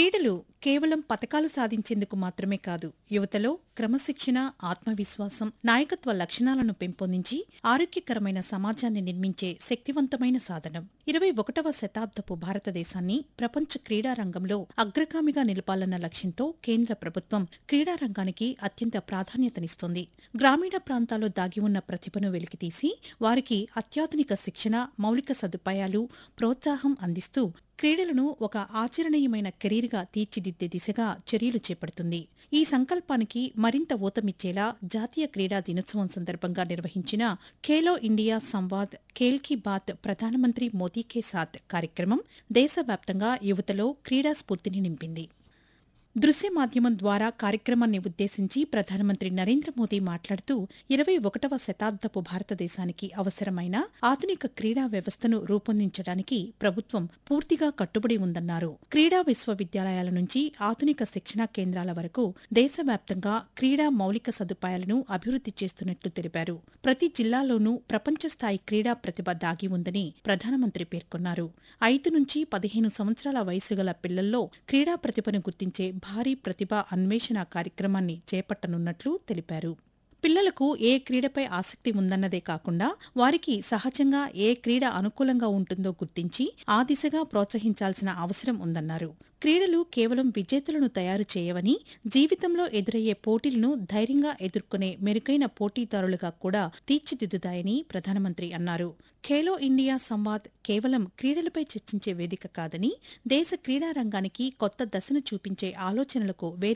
క్రీడలు కేవలం పతకాలు సాధించేందుకు మాత్రమే కాదు యువతలో క్రమశిక్షణ ఆత్మవిశ్వాసం నాయకత్వ లక్షణాలను పెంపొందించి ఆరోగ్యకరమైన సమాజాన్ని నిర్మించే శక్తివంతమైన సాధనం ఇరవై ఒకటవ శతాబ్దపు భారతదేశాన్ని ప్రపంచ క్రీడా రంగంలో అగ్రగామిగా నిలపాలన్న లక్ష్యంతో కేంద్ర ప్రభుత్వం క్రీడా రంగానికి అత్యంత ప్రాధాన్యతనిస్తోంది గ్రామీణ ప్రాంతాల్లో దాగి ఉన్న ప్రతిభను వెలికితీసి వారికి అత్యాధునిక శిక్షణ మౌలిక సదుపాయాలు ప్రోత్సాహం అందిస్తూ క్రీడలను ఒక ఆచరణీయమైన కెరీర్గా తీర్చిదిద్దే దిశగా చర్యలు చేపడుతుంది ఈ సంకల్పానికి మరింత ఊతమిచ్చేలా జాతీయ క్రీడా దినోత్సవం సందర్భంగా నిర్వహించిన ఖేలో ఇండియా సంవాద్ ఖేల్ కీ బాత్ ప్రధానమంత్రి మోదీ కే సాత్ కార్యక్రమం దేశవ్యాప్తంగా యువతలో క్రీడా స్ఫూర్తిని నింపింది దృశ్య మాధ్యమం ద్వారా కార్యక్రమాన్ని ఉద్దేశించి ప్రధానమంత్రి నరేంద్ర మోదీ మాట్లాడుతూ ఇరవై ఒకటవ శతాబ్దపు భారతదేశానికి అవసరమైన ఆధునిక క్రీడా వ్యవస్థను రూపొందించడానికి ప్రభుత్వం పూర్తిగా కట్టుబడి ఉందన్నారు క్రీడా విశ్వవిద్యాలయాల నుంచి ఆధునిక శిక్షణా కేంద్రాల వరకు దేశవ్యాప్తంగా క్రీడా మౌలిక సదుపాయాలను అభివృద్ధి చేస్తున్నట్లు తెలిపారు ప్రతి జిల్లాలోనూ ప్రపంచ స్థాయి క్రీడా ప్రతిభ దాగి ఉందని ప్రధానమంత్రి పేర్కొన్నారు ఐదు నుంచి పదిహేను సంవత్సరాల వయసు గల పిల్లల్లో క్రీడా ప్రతిభను గుర్తించే భారీ ప్రతిభ అన్వేషణ కార్యక్రమాన్ని చేపట్టనున్నట్లు తెలిపారు పిల్లలకు ఏ క్రీడపై ఆసక్తి ఉందన్నదే కాకుండా వారికి సహజంగా ఏ క్రీడ అనుకూలంగా ఉంటుందో గుర్తించి ఆ దిశగా ప్రోత్సహించాల్సిన అవసరం ఉందన్నారు క్రీడలు కేవలం విజేతలను తయారు చేయవని జీవితంలో ఎదురయ్యే పోటీలను ధైర్యంగా ఎదుర్కొనే మెరుగైన పోటీదారులుగా కూడా తీర్చిదిద్దుతాయని ప్రధానమంత్రి అన్నారు ఖేలో ఇండియా సంవాద్ కేవలం క్రీడలపై చర్చించే వేదిక కాదని దేశ క్రీడా రంగానికి కొత్త దశను చూపించే ఆలోచనలకు వేదిక